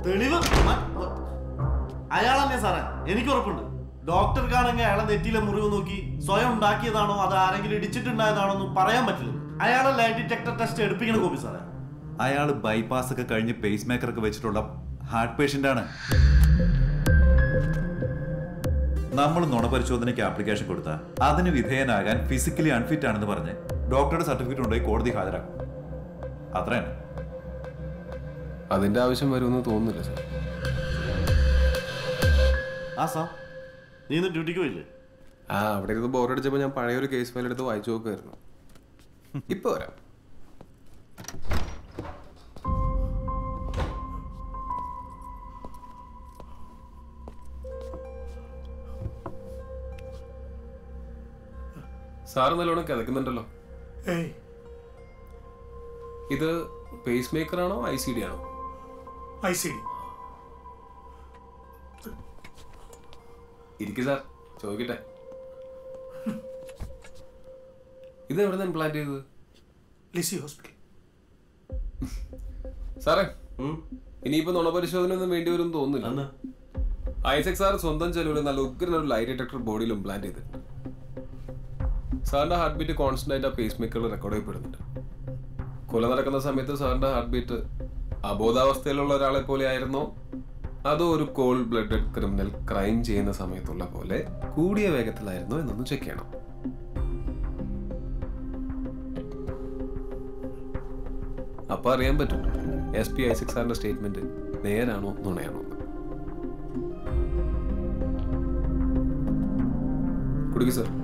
തെളിവ് മ- മ- അയാളെന്നെ സാറേ എനിക്ക് ഉറപ്പുണ്ട് ഡോക്ടർക്കാണെങ്കിൽ അയാളെ നെറ്റിയിലെ മുറിവ് നോക്കി സ്വയം ഉണ്ടാക്കിയതാണോ അത് ആരെങ്കിലും ഇടിച്ചിട്ടുണ്ടായതാണോ എന്ന് പറയാൻ പറ്റില്ല അയാളെ ലൈ ഡിറ്റക്ടർ ടെസ്റ്റ് എടുപ്പിക്കണം കോപ്പി സാറേ അയാൾ ബൈപ്പാസ് ഒക്കെ കഴിഞ്ഞ് പേസ് മേക്കർ ഒക്കെ വെച്ചിട്ടുള്ള ഹാർട്ട് പേഷ്യന്റ് ആണ് നമ്മൾ നുണപരിശോധനയ്ക്ക് ആപ്ലിക്കേഷൻ കൊടുത്താൽ അതിന് വിധേയനാകാൻ ഫിസിക്കലി അൺഫിറ്റ് ആണെന്ന് പറഞ്ഞ് ഡോക്ടറുടെ സർട്ടിഫിക്കറ്റ് കൊണ്ടുപോയി കോടതി ഹാജരാക്കും അത്രയാണ് അതിന്റെ ആവശ്യം വരുമെന്ന് തോന്നുന്നില്ല സാർ ആ സാർ നീ ഇന്ന് ഡ്യൂട്ടിക്ക് പോയില്ലേ ആ അവിടെ ഇരുന്ന് ബോറടിച്ചപ്പോൾ ഞാൻ പഴയൊരു കേസ് ഫയൽ എടുത്ത് വായിച്ചു നോക്കുമായിരുന്നു ഇപ്പൊ വരാം സാറ് നല്ലോണം കിതക്കുന്നുണ്ടല്ലോ ഏയ് ഇത് പേസ് മേക്കർ ആണോ ഐ സി ഡി ആണോ ഐ സി ഡി ഇരിക്കു സാർ ചോദിക്കട്ടെ ഇത് എവിടെ നിന്ന് ഇംപ്ലാന്റ് ചെയ്തത് ലിസി ഹോസ്പിറ്റൽ സാറേ ഇനിയിപ്പോ നുണപരിശോധന ഒന്നും വേണ്ടി വരും തോന്നുന്നില്ല അന്ന് ഐസക് സാർ സ്വന്തം ചെലവിൽ നല്ല ഉഗ്രൻ ഒരു ലൈറ്റ് ഡിറ്റക്ടർ ബോഡിയിൽ ഇംപ്ലാന്റ് ചെയ്തിട്ടുണ്ട് സാറിന്റെ ഹാർട്ട് ബീറ്റ് കോൺസ്റ്റന്റ് ആയിട്ട് ആ പേസ് മേക്കറിൽ റെക്കോർഡ് ചെയ്യപ്പെടുന്നുണ്ട് കൊല നടക്കുന്ന സമയത്ത് സാറിന്റെ ഹാർട്ട് ബീറ്റ് അബോധാവസ്ഥയിലുള്ള ഒരാളെ പോലെ ആയിരുന്നോ അതോ ഒരു കോൾഡ് ബ്ലഡഡ് ക്രിമിനൽ ക്രൈം ചെയ്യുന്ന സമയത്തുള്ള പോലെ കൂടിയ വേഗത്തിലായിരുന്നോ എന്നൊന്ന് ചെക്ക് ചെയ്യണം അപ്പൊ അറിയാൻ പറ്റും എസ് പി ഐസക് സാറിന്റെ സ്റ്റേറ്റ്മെന്റ് നേരാണോ നുണയാണോ എന്ന് കുടിക്കു സാർ